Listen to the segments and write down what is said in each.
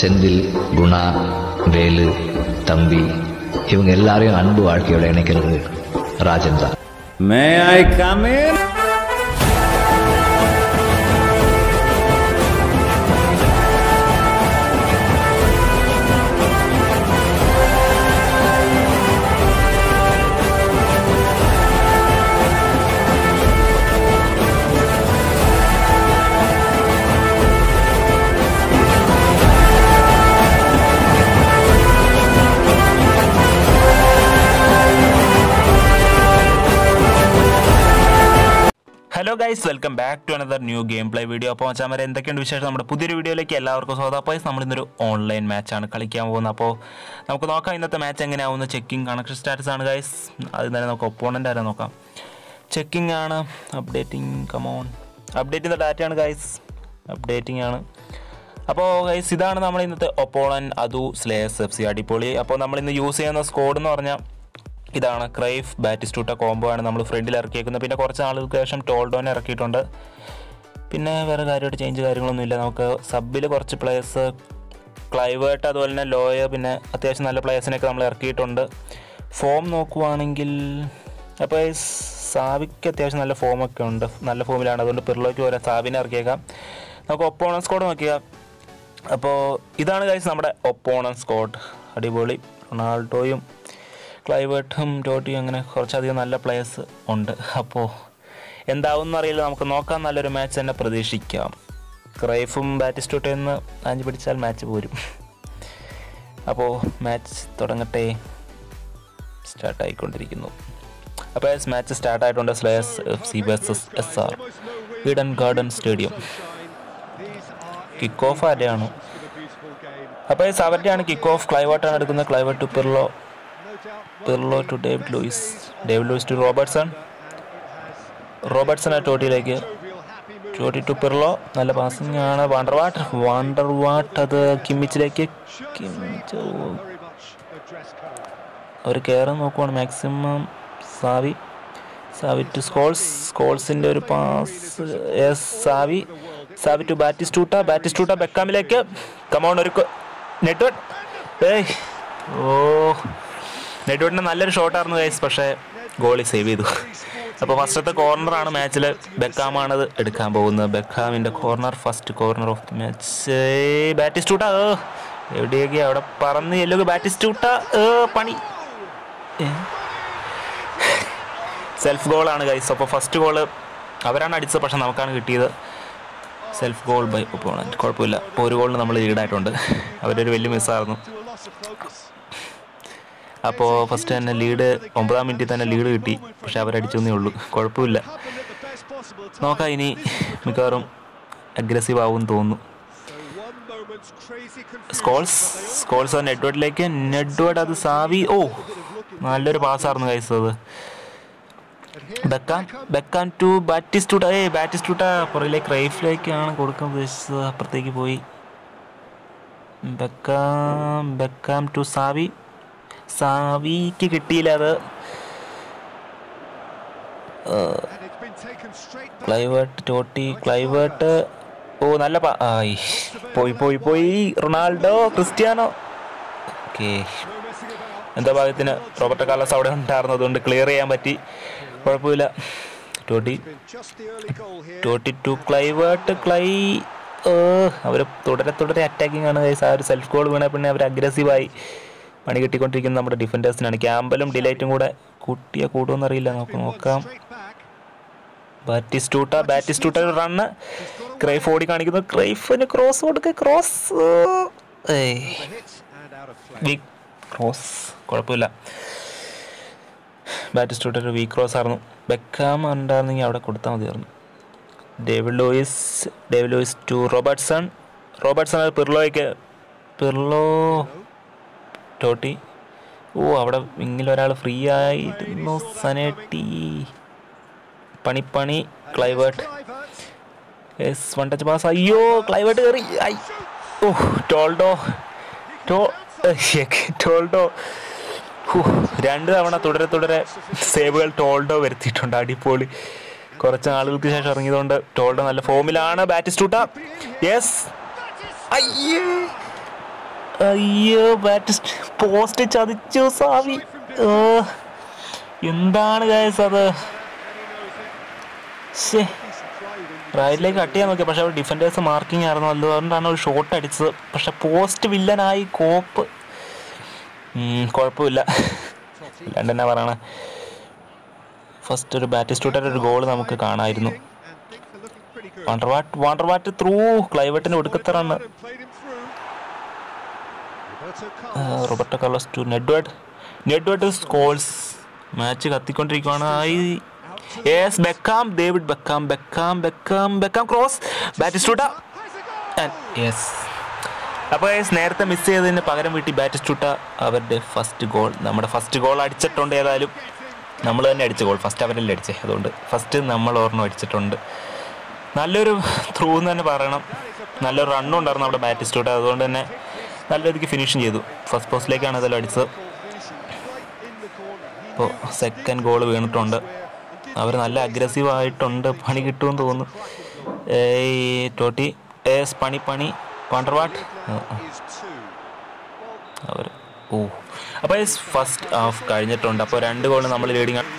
செந்தில் குணா வேலு தம்பி இவங்க எல்லாரையும் அன்பு வாழ்க்கையோட இணைக்கிறது ராஜன் தான் May I come in? Hello guys welcome back to another new game play video അപ്പോൾ വെച്ചാൽ വരെ എന്തൊക്കെയുണ്ട് വിശേഷം നമ്മുടെ പുതിയൊരു വീഡിയോയിലേക്ക് എല്ലാവർക്കും സ്വാഗതം അപ്പോൾ നമ്മൾ ഇന്നൊരു ഓൺലൈൻ മാച്ചാണ് കളിക്കാൻ പോകുന്നത് അപ്പോൾ നമുക്ക് നോക്കാം ഇന്നത്തെ മാച്ച് എങ്ങനെയാവുന്ന ചെക്കിംഗ് കണക്ഷൻ സ്റ്റാറ്റസ് ആണ് ഗൈസ് അത് തന്നെ നമുക്ക് ഒപ്പോണൻ്റ് ആരാ നോക്കാം ചെക്കിംഗ് ആണ് അപ്ഡേറ്റിംഗ് കമോൺ അപ്ഡേറ്റ് ചെയ്ത ഡാറ്റയാണ് ഗൈസ് അപ്ഡേറ്റിംഗ് ആണ് അപ്പോൾ ഗൈസ് ഇതാണ് നമ്മൾ ഇന്നത്തെ ഒപ്പോണൻ അതു സ്ലേസ് എഫ് സി അടിപൊളി അപ്പോൾ നമ്മൾ ഇന്ന് യൂസ് ചെയ്യുന്ന സ്കോഡ് എന്ന് പറഞ്ഞാൽ ഇതാണ് ക്രൈഫ് ബാറ്റിസ്റ്റൂട്ട കോംബോ ആണ് നമ്മൾ ഫ്രണ്ടിൽ ഇറക്കിയേക്കുന്നത് പിന്നെ കുറച്ച് നാളുകൾക്ക് ശേഷം ടോൾഡോനെ ഇറക്കിയിട്ടുണ്ട് പിന്നെ വേറെ കാര്യമായിട്ട് ചേഞ്ച് കാര്യങ്ങളൊന്നുമില്ല നമുക്ക് സബിൽ കുറച്ച് പ്ലേയേഴ്സ് ക്ലൈവേർട്ട് അതുപോലെ തന്നെ ലോയ പിന്നെ അത്യാവശ്യം നല്ല പ്ലേയേഴ്സിനെയൊക്കെ നമ്മൾ ഇറക്കിയിട്ടുണ്ട് ഫോം നോക്കുവാണെങ്കിൽ അപ്പോൾ ഈ സാവിക്ക് അത്യാവശ്യം നല്ല ഫോമൊക്കെ ഉണ്ട് നല്ല ഫോമിലാണ് അതുകൊണ്ട് പിർലോയ്ക്ക് പോലെ സാബിനെ ഇറക്കിയേക്കാം നമുക്ക് ഒപ്പോണൻ സ്കോഡ് നോക്കിയാൽ അപ്പോൾ ഇതാണ് കഴിച്ച് നമ്മുടെ ഒപ്പോണൻ സ്കോഡ് അടിപൊളി റൊണാൾഡോയും ക്ലൈവേർട്ടും ടോട്ടിയും അങ്ങനെ കുറച്ചധികം നല്ല പ്ലേയേഴ്സ് ഉണ്ട് അപ്പോൾ എന്താവും അറിയില്ല നമുക്ക് നോക്കാൻ നല്ലൊരു മാച്ച് തന്നെ പ്രതീക്ഷിക്കാം ക്രൈഫും ബാറ്റിസ്റ്റോട്ടയിൽ നിന്ന് ആഞ്ഞു പിടിച്ചാൽ മാച്ച് പോരും അപ്പോൾ മാച്ച് തുടങ്ങട്ടെ സ്റ്റാർട്ടായിക്കൊണ്ടിരിക്കുന്നു അപ്പോൾ മാച്ച് സ്റ്റാർട്ടായിട്ടുണ്ട് Slays F C versus S R Eden Garden stadium kick off ആരെയാണ് അപ്പോൾ അവരുടെയാണ് കിക്ക് ഓഫ് ക്ലൈവേർട്ടാണ് എടുക്കുന്നത് Kluivert to Pirlo Pirlo to David Luiz David Luiz to Robertson Robertson ആ ടോട്ടിയിലേക്ക് ടോട്ടി ടു പിർലോ നല്ല പാസിംഗ് ആണ് വാണ്ടർ വാട്ട് വാണ്ടർ വാട്ട് അത് കിമ്മിച്ചിലേക്ക് കിമ്മിച്ച് അവർ കയറാൻ നോക്കുവാണ് maximum Xavi Xavi to Scholes സ്കോൾസിൻ്റെ ഒരു പാസ് എസ് Xavi Xavi to Batistuta Batistuta ബെക്കാമിലേക്ക് കമൗണ്ട് ഒരു നെറ്റ്വർക്ക് ഏയ് ഓ നെറ്റ്വട്ടിൻ്റെ നല്ലൊരു ഷോട്ടായിരുന്നു ഗൈസ് പക്ഷേ ഗോളി സേവ് ചെയ്തു അപ്പോൾ ഫസ്റ്റത്തെ കോർണറാണ് മാച്ചിൽ ബെക്കാമാണത് എടുക്കാൻ പോകുന്നത് ബെക്കാമിൻ്റെ corner first corner of the match Batistuta ഏ എവിടെയൊക്കെ അവിടെ പറന്ന് എല്ലോ ബാറ്റിസ്റ്റൂട്ട ഏ പണി സെൽഫ് ഗോളാണ് ഗൈസ് അപ്പോൾ ഫസ്റ്റ് ഗോള് അവരാണ് അടിച്ചത് പക്ഷെ നമുക്കാണ് കിട്ടിയത് സെൽഫ് ഗോൾ ബൈ ഒപ്പോണൻറ്റ് കുഴപ്പമില്ല ഇപ്പോൾ ഒരു ഗോളിന് നമ്മൾ ലീഡായിട്ടുണ്ട് അവരൊരു വലിയ മിസ്സായിരുന്നു അപ്പോൾ ഫസ്റ്റ് തന്നെ ലീഡ് ഒമ്പതാം മിനിറ്റിൽ തന്നെ ലീഡ് കിട്ടി പക്ഷെ അവരടിച്ചെന്നേ ഉള്ളൂ കുഴപ്പമില്ല നോക്കാം ഇനി മിക്കവാറും അഗ്രസീവ് ആവും തോന്നുന്നു സ്കോൾസ് സ്കോൾസ് നെറ്റ്വേർഡിലേക്ക് നെറ്റ്വേർഡ് അത് സാവി ഓ നല്ലൊരു പാസ്സായിരുന്നു കൈസ് അത് ബെക്കാൻ ബെക്കാൻ ടു ബാറ്റിസ്റ്റൂട്ട ഏ ബാറ്റിസ്റ്റൂട്ട പുറകിലേക്ക് റൈഫിലേക്കാണ് കൊടുക്കാൻ ഉദ്ദേശിച്ചത് അപ്പുറത്തേക്ക് പോയി ബെക്കാം ബെക്കാം ടു സാവി സാവിക്ക് കിട്ടിയില്ല അത് ക്ലൈവേർട്ട് ടോട്ടി ക്ലൈവേർട്ട് ഓ നല്ല പാ ആയി പോയി പോയി പോയി റൊണാൾഡോ ക്രിസ്ത്യാനോ ഓക്കെ എന്താ ഭാഗ്യത്തിന് റോബർട്ടോ കാർലസ് അവിടെ ഉണ്ടായിരുന്നു അതുകൊണ്ട് ക്ലിയർ ചെയ്യാൻ പറ്റി കുഴപ്പമില്ല ടോട്ടി ടോട്ടി ടു ക്ലൈവേർട്ട് ക്ലൈ അവർ തുടരെ തുടരെ അറ്റാക്കിംഗ് ആണ് guys. ആ ഒരു സെൽഫ് ഗോൾ വീണ പിന്നെ അവർ അഗ്രസീവായി പണി കിട്ടിക്കൊണ്ടിരിക്കുന്ന നമ്മുടെ ഡിഫൻഡേഴ്സിനാണ് ക്യാമ്പലും ഡിലൈറ്റും കൂടെ കൂട്ടിയ കൂടുമെന്ന് അറിയില്ല നമുക്ക് നോക്കാം ബാറ്റിസ്റ്റൂട്ട ബാറ്റിസ്റ്റൂട്ട ഒരു റണ്ണ് ക്രൈഫ് ഓടി കാണിക്കുന്നു ക്രൈഫിന് ക്രോസ് കൊടുക്ക ക്രോസ് വീക്ക് ക്രോസ് കുഴപ്പമില്ല ബാറ്റിസ്റ്റൂട്ട ഒരു വീക്ക് ക്രോസ് ആയിരുന്നു ബെക്കാം ഉണ്ടായിരുന്നെങ്കിൽ അവിടെ കൊടുത്താൽ മതിയായിരുന്നു David Luiz David Luiz to Robertson Robertson അത് പിർലോയ്ക്ക് പിർലോ ടോട്ടി ഓ അവിടെ വിങ്ങിൽ ഒരാൾ ഫ്രീ ആയിരുന്നു സനേട്ടി പണിപ്പണി Kluivert yes one touch pass അയ്യോ ക്ലൈവേർട്ട് കയറി ഐ ഓ ടോൾഡോ ടോ ടോൾഡോ ഹൂ, രണ്ട് തവണ തുടരെ തുടരെ സേവുകൾ ടോൾഡോ വരുത്തിയിട്ടുണ്ട് അടിപൊളി കുറച്ച് നാളുകൾക്ക് ശേഷം ഇറങ്ങിയതുകൊണ്ട് ടോൾഡോ നല്ല ഫോമിലാണ് ബാറ്റിസ്റ്റൂട്ട യെസ് അയ്യേ അയ്യോ ബാറ്റ് പോസ്റ്റ് ചതിച്ചു സാവി ഓ, എന്താണ് ഗൈസ് അത് ശേ റൈറ്റിലേക്ക് കട്ട് ചെയ്യാൻ നോക്കി പക്ഷെ അവർ ഡിഫൻഡേഴ്സ് മാർക്കിംഗ് ആയിരുന്നു അതുകൊണ്ടാണ് ഒരു ഷോട്ട് അടിച്ചത് പക്ഷെ പോസ്റ്റ് വില്ലനായി കോപ്പ് ഉം, കുഴപ്പമില്ല അല്ലാണ്ട് എന്നാ പറയണേ ഫസ്റ്റ് ഒരു ബാറ്റിസ്റ്റൂട്ടർ ഒരു ഗോൾ നമുക്ക് കാണാമായിരുന്നു van der Vaart van der Vaart through ക്ലൈവറ്റിന് ഒടുക്കത്തെ run Roberto Carlos to Nedved Nedved Scholes match കത്തിക്കൊണ്ടിരിക്കുകയാണ് ഐ yes Beckham David Beckham Beckham Beckham Beckham cross Batistuta yes അപ്പോൾ യെസ് നേരത്തെ മിസ് ചെയ്തതിന് പകരം വീട്ടി ബാറ്റിസ്റ്റൂട്ട അവരുടെ ഫസ്റ്റ് ഗോൾ നമ്മുടെ ഫസ്റ്റ് ഗോൾ അടിച്ചിട്ടുണ്ട് ഏതായാലും നമ്മൾ തന്നെ അടിച്ച ഗോൾ ഫസ്റ്റ് അവരല്ലേ അടിച്ചേ അതുകൊണ്ട് ഫസ്റ്റ് നമ്മൾ ഓർമ്മ അടിച്ചിട്ടുണ്ട് നല്ലൊരു ത്രൂ എന്ന് തന്നെ പറയണം നല്ലൊരു റണ്ണും ഉണ്ടായിരുന്നു അവിടെ ബാറ്റിസ്റ്റൂട്ട് അതുകൊണ്ട് തന്നെ നല്ല രീതിക്ക് ഫിനിഷിങ് ചെയ്തു ഫസ്റ്റ് പോസ്റ്റിലേക്കാണ് അതെല്ലാം അടിച്ചത് ഇപ്പോൾ സെക്കൻഡ് ഗോൾ വീണിട്ടുണ്ട് അവർ നല്ല അഗ്രസീവ് ആയിട്ടുണ്ട് പണി കിട്ടുമെന്ന് തോന്നുന്നു ഏയ് ടോട്ടി ഏസ് പണി പണി വാണ്ടർവാട്ട് അവർ ഓ അപ്പോൾ ഫസ്റ്റ് ഹാഫ് കഴിഞ്ഞിട്ടുണ്ട് അപ്പോൾ രണ്ട് ഗോൾ നമ്മൾ ലീഡിങ് ആണ്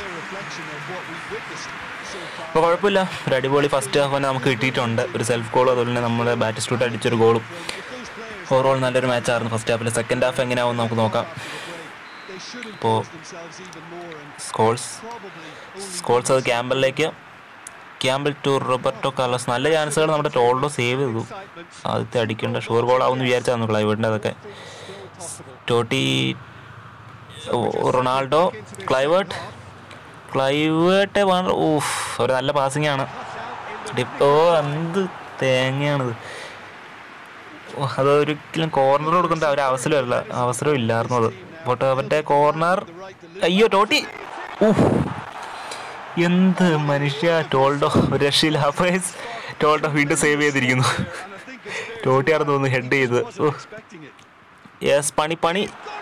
അപ്പോൾ കുഴപ്പമില്ല ഒരു അടിപൊളി ഫസ്റ്റ് ഹാഫ് തന്നെ നമുക്ക് കിട്ടിയിട്ടുണ്ട് ഒരു സെൽഫ് ഗോളും അതുപോലെ തന്നെ നമ്മുടെ ബാറ്റ് സ്റ്റൂട്ട് അടിച്ചൊരു ഗോളും ഓവറോൾ നല്ലൊരു മാച്ചായിരുന്നു ഫസ്റ്റ് ഹാഫിൽ സെക്കൻഡ് ഹാഫ് എങ്ങനെയാവും നമുക്ക് നോക്കാം ഇപ്പോൾ സ്കോൾസ് സ്കോൾസ് അത് ക്യാമ്പലിലേക്ക് ക്യാമ്പൽ ടു റോബർട്ടോ കാർലോസ് നല്ല ചാൻസുകൾ നമ്മുടെ ടോൾഡോ സേവ് ചെയ്തു ആദ്യത്തെ അടിക്കേണ്ട ഷുവർ ഗോൾ ആവുമെന്ന് വിചാരിച്ചായിരുന്നു ക്ലൈവേർഡിൻ്റെ അതൊക്കെ ടോട്ടി ഓ, റൊണാൾഡോ ക്ലൈവേർട്ട് ക്ലൈവേർട്ടെ വേണ്ട ഊഫ് ഒരു നല്ല പാസിംഗ് ആണ് ഡിപ്പ് ഓ എന്ത് തേങ്ങയാണിത് ഓ, അത് ഒരിക്കലും കോർണർ കൊടുക്കേണ്ട ഒരു അവസരമല്ല അവസരം ഇല്ലായിരുന്നു അത് പോട്ടെ അവരുടെ കോർണർ അയ്യോ ടോട്ടി ഊഹ് എന്ത് മനുഷ്യ ടോൾഡോ ഒരു രക്ഷയില്ല അപ്രൈസ് ടോൾഡോ വീണ്ടും സേവ് ചെയ്തിരിക്കുന്നു ടോട്ടിയാണെന്ന് തോന്നുന്നു ഹെഡ് ചെയ്ത് യെസ് പണി പണി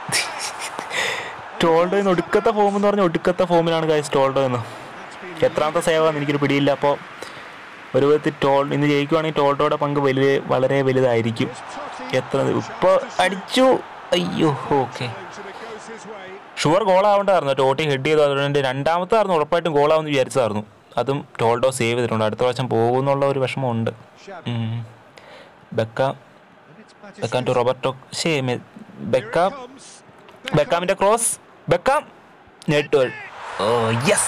ടോൾഡോ എന്ന് ഒടുക്കത്തെ ഫോം എന്ന് പറഞ്ഞാൽ ഒടുക്കത്തെ ഫോമിലാണ് കാര്യം ടോൾഡോ എന്ന് എത്രാമത്തെ സേവാന്ന് എനിക്കൊരു പിടിയില്ല അപ്പോൾ ഒരു വിധത്തിൽ ടോൾ ഇന്ന് ജയിക്കുവാണെങ്കിൽ ടോൾഡോയുടെ പങ്ക് വലിയ വളരെ വലുതായിരിക്കും എത്ര ഇപ്പോൾ അടിച്ചു അയ്യോ ഓക്കെ ഷുവർ ഗോളാവേണ്ടതായിരുന്നു ടോട്ടി ഹെഡ് ചെയ്തു അതുകൊണ്ട് രണ്ടാമത്തായിരുന്നു ഉറപ്പായിട്ടും ഗോളാവെന്ന് വിചാരിച്ചതായിരുന്നു അതും ടോൾഡോ സേവ് ചെയ്തിട്ടുണ്ട് അടുത്ത പ്രാവശ്യം പോകുമെന്നുള്ള ഒരു വിഷമമുണ്ട് ഉം. ബെക്ക ബെക്കാം ടു റോബർട്ടോ ശേ മെ- ബെക്കാം ബെക്കാമിൻ്റെ ക്രോസ് ബെക്കാം നെറ്റ് ഓ യെസ്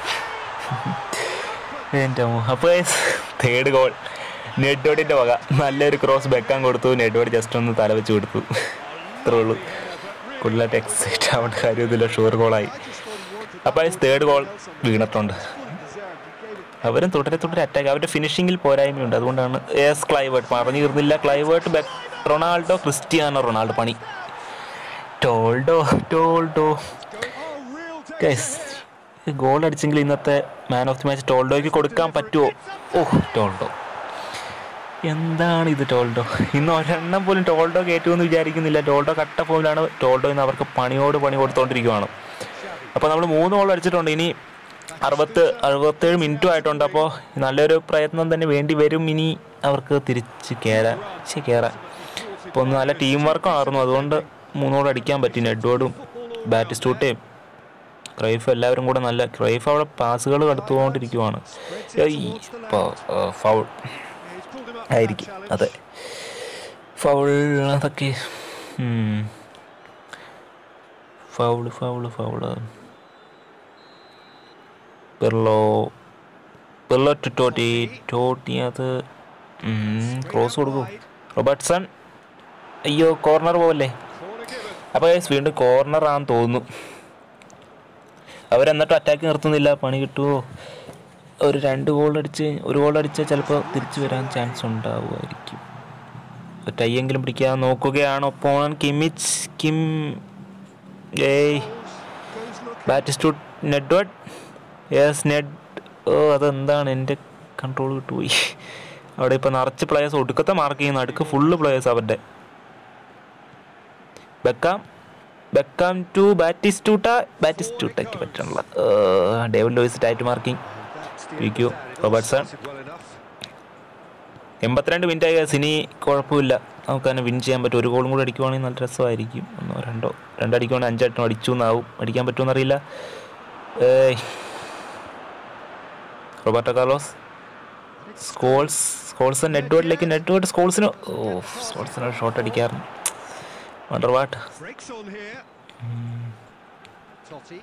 എൻ്റെ അപ്പോൾ തേർഡ് ഗോൾ നെഡ്വോഡിൻ്റെ വക നല്ലൊരു ക്രോസ് ബെക്കാൻ കൊടുത്തു നെഡ്വോഡ് ജസ്റ്റ് ഒന്ന് തല വെച്ച് കൊടുത്തു ഇത്രേ ഉള്ളൂ കൂടുതലായിട്ട് എക്സൈറ്റ് ആവേണ്ട കാര്യമൊന്നുമില്ല ഷുവർ ഗോളായി അപ്പോൾ തേർഡ് ഗോൾ വീണിട്ടുണ്ട് അവരും തുടരെ തുടരെ അറ്റാക്ക് അവരുടെ ഫിനിഷിങ്ങിൽ പോരായ്മയുണ്ട് അതുകൊണ്ടാണ് എസ് ക്ലൈവേർട്ട് പറഞ്ഞു തീർന്നില്ല ക്ലൈവേർട്ട് ബെക് റൊണാൾഡോ ക്രിസ്റ്റിയാനോ റൊണാൾഡോ പണി ടോൾഡോ ടോൾഡോ ഗൈസ് ഗോൾ അടിച്ചെങ്കിൽ ഇന്നത്തെ മാൻ ഓഫ് ദി മാച്ച് ടോൾഡോയ്ക്ക് കൊടുക്കാൻ പറ്റുമോ ഓഹ് ടോൾഡോ എന്താണ് ഇത് ടോൾഡോ ഇന്ന് ഒരെണ്ണം പോലും ടോൾഡോ കയറ്റുമെന്ന് വിചാരിക്കുന്നില്ല ടോൾഡോ കട്ട ഫോമിലാണ് ടോൾഡോ ഇന്ന് അവർക്ക് പണിയോട് പണി കൊടുത്തോണ്ടിരിക്കുവാണ് അപ്പോൾ നമ്മൾ മൂന്ന് ഗോൾ അടിച്ചിട്ടുണ്ട് ഇനി അറുപത്ത് അറുപത്തേഴ് മിനിറ്റും ആയിട്ടുണ്ട് അപ്പോൾ നല്ലൊരു പ്രയത്നം തന്നെ വേണ്ടി വരും ഇനി അവർക്ക് തിരിച്ച് കയറാൻ ശരി കയറാൻ ഇപ്പോൾ ഒന്ന് നല്ല ടീം വർക്കായിരുന്നു അതുകൊണ്ട് മൂന്ന് ഗോൾ അടിക്കാൻ പറ്റി നെഡ്വേർഡും ബാറ്റിസ്റ്റൂട്ടയും ക്രൈഫ് എല്ലാവരും കൂടെ നല്ല ക്രൈഫ് അവിടെ പാസുകൾ കടത്തുകൊണ്ടിരിക്കുവാണ് ഇപ്പോൾ ഫൗൾ ആയിരിക്കും അതെ ഫൗൾ അതൊക്കെ foul foul foul Pirlo Pirlo to Totti Totti അത് ക്രോസ് കൊടുക്കൂ റോബർട്ട്സൺ അയ്യോ കോർണർ പോവല്ലേ അപ്പോൾ guys, വീണ്ടും കോർണർ ആണെന്ന് തോന്നുന്നു അവരെന്നിട്ടും അറ്റാക്ക് നിർത്തുന്നില്ല പണി കിട്ടുമോ ഒരു രണ്ട് ഗോൾ അടിച്ച് ഒരു ഗോൾ അടിച്ചാൽ ചിലപ്പോൾ തിരിച്ചു വരാൻ ചാൻസ് ഉണ്ടാവുമായിരിക്കും ഒരു ടൈയെങ്കിലും പിടിക്കാൻ നോക്കുകയാണ് ഒപ്പോണൻ കിമിച്ച് കിം ഏയ് ബാറ്റിസ്റ്റൂട്ട് നെഡ്വേർഡ് യെസ് നെഡ് ഓ അതെന്താണ് എൻ്റെ കൺട്രോൾ വിട്ടുപോയി അവിടെ ഇപ്പോൾ നിറച്ച് പ്ലേയേഴ്സ് ഒടുക്കത്തെ മാർക്ക് ചെയ്യുന്നു അടുക്ക് ഫുള്ള് പ്ലേയേഴ്സ് അവരുടെ ബെക്കാം ബെക്കാം ടു ബാറ്റിസ്റ്റൂട്ട ബാറ്റിസ്റ്റൂട്ടയ്ക്ക് പറ്റണല്ലോ ഡേവിഡ് ലോയിസ് ടൈറ്റ് മാർക്കിംഗ് പി റോബർട്ട്സൺ എൺപത്തിരണ്ട് മിനിറ്റ് ആയി സിനി കുഴപ്പമില്ല നമുക്ക് തന്നെ വിൻ ചെയ്യാൻ പറ്റും ഒരു ഗോളും കൂടി അടിക്കുവാണെങ്കിൽ നല്ല രസമായിരിക്കും ഒന്നോ രണ്ടോ രണ്ടടിക്കുവാണെങ്കിൽ അഞ്ചെട്ടോ അടിച്ചു എന്നാവും അടിക്കാൻ പറ്റുമെന്നറിയില്ല ഏയ് റോബർട്ടോ കാർലോസ് സ്കോൾസ് സ്കോൾസ് നെറ്റ്വേർഡിലേക്ക് നെറ്റ്വേർഡ് സ്കോൾസിന് ഓ സ്കോൾസിന് ഷോട്ട് അടിക്കാറുണ്ട് van der Vaart Breaks on here. Totti.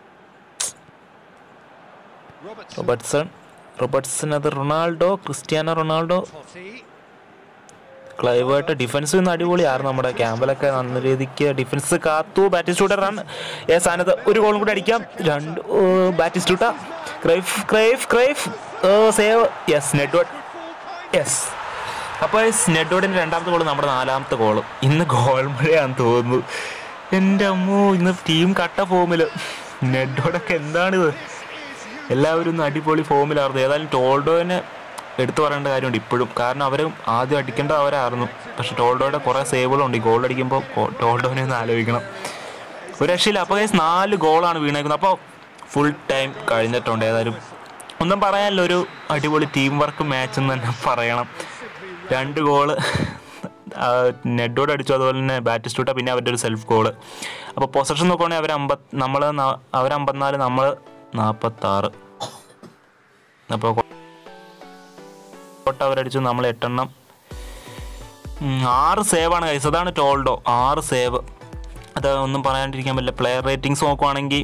Robertson. Robertson Robertson അത് റൊണാൾഡോ ക്രിസ്ത്യാനോ റൊണാൾഡോ Totti. ക്ലൈവായിട്ട് ഡിഫൻസ് ഇന്ന് അടിപൊളിയായിരുന്നു നമ്മുടെ ക്യാമ്പിലൊക്കെ നല്ല രീതിക്ക് ഡിഫൻസ് കാത്തു ബാറ്റിസ്റ്റൂട്ട റൺ ഏ സ്ഥാനത്ത് ഒരു ഗോളും കൂടി അടിക്കാം രണ്ട് Batistuta Cruyff Cruyff Cruyff save yes Nedved yes അപ്പോൾ നെറ്റ്വേർഡിൻ്റെ രണ്ടാമത്തെ ഗോൾ നമ്മുടെ നാലാമത്തെ ഗോൾ ഇന്ന് ഗോൾ മഴയാണെന്ന് തോന്നുന്നു എൻ്റെ അമ്മോ ഇന്ന് ടീം കട്ട ഫോമിൽ നെറ്റ്വേർഡൊക്കെ എന്താണിത് എല്ലാവരും ഇന്ന് അടിപൊളി ഫോമിലായിരുന്നു ഏതായാലും ടോൾഡോനെ എടുത്തു പറയേണ്ട കാര്യമുണ്ട് ഇപ്പോഴും കാരണം അവരും ആദ്യം അടിക്കേണ്ട അവരായിരുന്നു പക്ഷെ ടോൾഡോയുടെ കുറേ സേവുകളുണ്ട് ഈ ഗോൾ അടിക്കുമ്പോൾ കോ- ടോൾഡോനെ ഒന്ന് ആലോചിക്കണം ഒരു രക്ഷയില്ല അപ്പോൾ guys നാല് ഗോളാണ് വീണേക്കുന്നത് അപ്പോൾ ഫുൾ ടൈം കഴിഞ്ഞിട്ടുണ്ട് ഏതായാലും ഒന്നും പറയാനില്ല ഒരു അടിപൊളി ടീം വർക്ക് മാച്ച് എന്ന് തന്നെ പറയണം രണ്ട് ഗോള് നെഡോട് അടിച്ചു അതുപോലെ തന്നെ ബാറ്റിസ്റ്റൂട്ട പിന്നെ അവരുടെ ഒരു സെൽഫ് ഗോള് അപ്പോൾ പൊസഷൻ നോക്കുവാണെങ്കിൽ അവർ അമ്പത് നമ്മൾ അവർ അമ്പത്തിനാല് നമ്മൾ നാൽപ്പത്താറ് അപ്പോൾ കോട്ട അവരടിച്ചു നമ്മൾ എട്ടെണ്ണം ഉം, ആറ് സേവാണ് കൈസ് അതാണ് ടോൾഡോ ആറ് സേവ് അത് ഒന്നും പറയാണ്ടിരിക്കാൻ പറ്റില്ല പ്ലെയർ റേറ്റിംഗ്സ് നോക്കുവാണെങ്കിൽ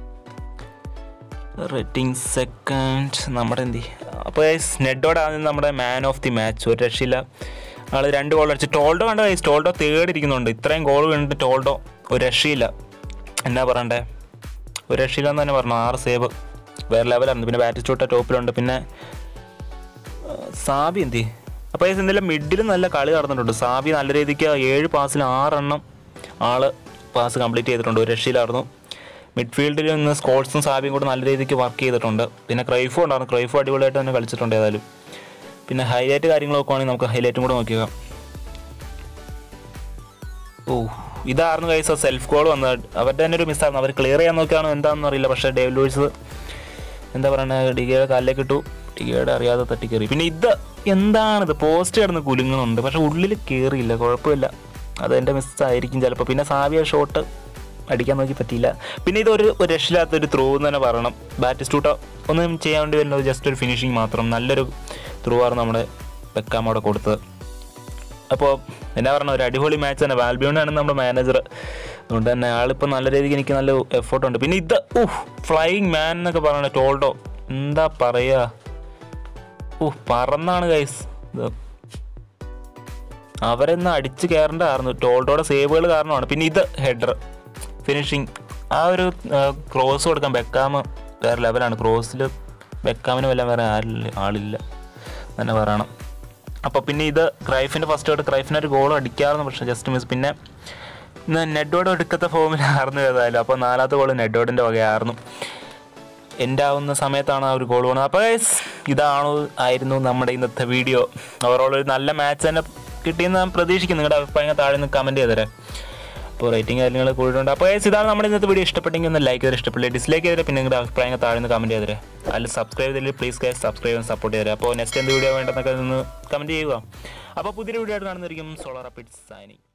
റേറ്റിംഗ് സെക്കൻഡ് നമ്മുടെ എന്തി അപ്പോൾ നെഡോട് ആണ് നമ്മുടെ മാൻ ഓഫ് ദി മാച്ച് ഒരു രക്ഷയില്ല ആൾ രണ്ട് ഗോൾ അടിച്ച് ടോൾഡോ കണ്ട കൈസ് ടോൾഡോ തേർഡ് ഇരിക്കുന്നുണ്ട് ഇത്രയും ഗോൾ വീണിട്ട് ടോൾഡോ ഒരു രക്ഷയില്ല എന്നാ പറയണ്ടേ ഒരു രക്ഷയില്ല എന്ന് തന്നെ പറഞ്ഞു ആറ് സേവ് വേറെ ലെവലായിരുന്നു പിന്നെ ബാറ്റിസ്റ്റൂട്ട ടോപ്പിലുണ്ട് പിന്നെ ആ, സാബി എന്തി അപ്പോൾ ഈ എന്തെങ്കിലും മിഡിൽ നല്ല കളി നടന്നിട്ടുണ്ട് സാബി നല്ല രീതിക്ക് ഏഴ് പാസിൽ ആറെണ്ണം ആള് പാസ് കംപ്ലീറ്റ് ചെയ്തിട്ടുണ്ട് ഒരു രക്ഷയിലായിരുന്നു മിഡ്ഫീൽഡിൽ നിന്ന് സ്കോട്സും സാബിയും കൂടെ നല്ല രീതിക്ക് വർക്ക് ചെയ്തിട്ടുണ്ട് പിന്നെ ക്രൈഫും ഉണ്ടായിരുന്നു ക്രൈഫും അടിപൊളിയായിട്ട് തന്നെ കളിച്ചിട്ടുണ്ട് ഏതായാലും പിന്നെ ഹൈലൈറ്റ് കാര്യങ്ങൾ നോക്കുവാണെങ്കിൽ നമുക്ക് ഹൈലൈറ്റും കൂടെ നോക്കിയേക്കാം ഓ ഇതായിരുന്നു കൈസ സെൽഫ് ഗോൾ വന്നത് അവരുടെ തന്നെ ഒരു മിസ്സായിരുന്നു അവർ ക്ലിയർ ചെയ്യാൻ നോക്കിയാണോ എന്താണെന്ന് അറിയില്ല പക്ഷേ ഡേവ് ലൂയിസ് എന്താ പറയുക ഡിഗയുടെ കാലിലേക്ക് ഇട്ടു ഡിഗയുടെ അറിയാതെ തട്ടി കയറി പിന്നെ ഇത് എന്താണിത് പോസ്റ്റ് കിടന്ന് കുലുങ്ങുന്നുണ്ട് പക്ഷെ ഉള്ളിൽ കയറിയില്ല കുഴപ്പമില്ല അത് എൻ്റെ മിസ്സായിരിക്കും ചിലപ്പോൾ പിന്നെ സാവിയ ഷോട്ട് അടിക്കാൻ നോക്കി പറ്റിയില്ല പിന്നെ ഇതൊരു ഒരു രക്ഷയില്ലാത്തൊരു ത്രൂ എന്ന് തന്നെ പറയണം ബാറ്റിസ്റ്റൂട്ടോ ഒന്നും ചെയ്യാൻ വേണ്ടി വരുന്നത് ജസ്റ്റ് ഒരു ഫിനിഷിങ് മാത്രം നല്ലൊരു ത്രൂ ആയിരുന്നു നമ്മുടെ ബെക്കാമോടെ കൊടുത്തത് അപ്പോൾ എന്നാ പറഞ്ഞ ഒരു അടിപൊളി മാച്ച് തന്നെ വാൽബിയോണാണ് നമ്മുടെ മാനേജർ അതുകൊണ്ട് തന്നെ ആളിപ്പോൾ നല്ല രീതിക്ക് എനിക്ക് നല്ല എഫേർട്ട് ഉണ്ട് പിന്നെ ഇത് ഊഹ് ഫ്ലൈയിങ് മാൻ എന്നൊക്കെ പറയണ ടോൾഡോ എന്താ പറയുക ഊഹ് പറന്നാണ് ഗൈസ് ഇത് അവരെന്ന് അടിച്ച് കയറേണ്ടതായിരുന്നു ടോൾഡോയുടെ സേവുകൾ കാരണമാണ് പിന്നെ ഇത് ഹെഡർ ഫിനിഷിങ് ആ ഒരു ക്രോസ് കൊടുക്കാൻ ബെക്കാമ് വേറെ ലെവലാണ് ക്രോസിൽ ബെക്കാമിന് വല്ല വേറെ ആരില്ല ആളില്ല തന്നെ പറയണം അപ്പോൾ പിന്നെ ഇത് ക്രൈഫിൻ്റെ ഫസ്റ്റ് ആയിട്ട് ക്രൈഫിന് ഒരു ഗോൾ അടിക്കാറുണ്ട് പക്ഷേ ജസ്റ്റ് മിസ് പിന്നെ ഇന്ന് നെഡോഡ് എടുക്കത്തെ ഫോമിലായിരുന്നു ഏതായാലും അപ്പോൾ നാലാമത്തെ ഗോൾ നെഡോഡിൻ്റെ വകയായിരുന്നു എൻ്റെ ആവുന്ന സമയത്താണ് ആ ഒരു ഗോൾ വീണത് അപ്പോൾ guys, ഇതാണ് ആയിരുന്നു നമ്മുടെ ഇന്നത്തെ വീഡിയോ ഓവറോൾ ഒരു നല്ല മാച്ച് തന്നെ കിട്ടിയെന്ന് ഞാൻ പ്രതീക്ഷിക്കുന്നു നിങ്ങളുടെ അഭിപ്രായങ്ങൾ താഴെ നിന്ന് കമൻറ്റ് ചെയ്തേരെ അപ്പോൾ റേറ്റിംഗ് കാര്യങ്ങൾ കൂടിയിട്ടുണ്ട് അപ്പോൾ guys, ഇതാണ് നമ്മുടെ ഇന്നത്തെ വീഡിയോ ഇഷ്ടപ്പെട്ടെങ്കിൽ ഒന്ന് ലൈക്ക് ചെയ്ത് ഇഷ്ടപ്പെട്ടില്ല ഡിസ്ലൈക്ക് ചെയ്തേ പിന്നെ നിങ്ങളുടെ അഭിപ്രായങ്ങൾ താഴെ നിന്ന് കമൻറ്റ് ചെയ്തേരെ അതിൽ സബ്സ്ക്രൈബ് ചെയ്തില്ല പ്ലീസ് ഗൈസ് സബ്സ്ക്രൈബ് ചെയ്ത് സപ്പോർട്ട് ചെയ്തേരെ അപ്പോൾ നെക്സ്റ്റ് എന്ത് വീഡിയോ വേണ്ടെന്നൊക്കെ നിന്ന് കമൻറ്റ് ചെയ്യുക അപ്പോൾ പുതിയൊരു വീഡിയോ ആയിട്ട് കാണുന്നതായിരിക്കും സോളാർ അപ്പിറ്റ്സ് സൈനിങ്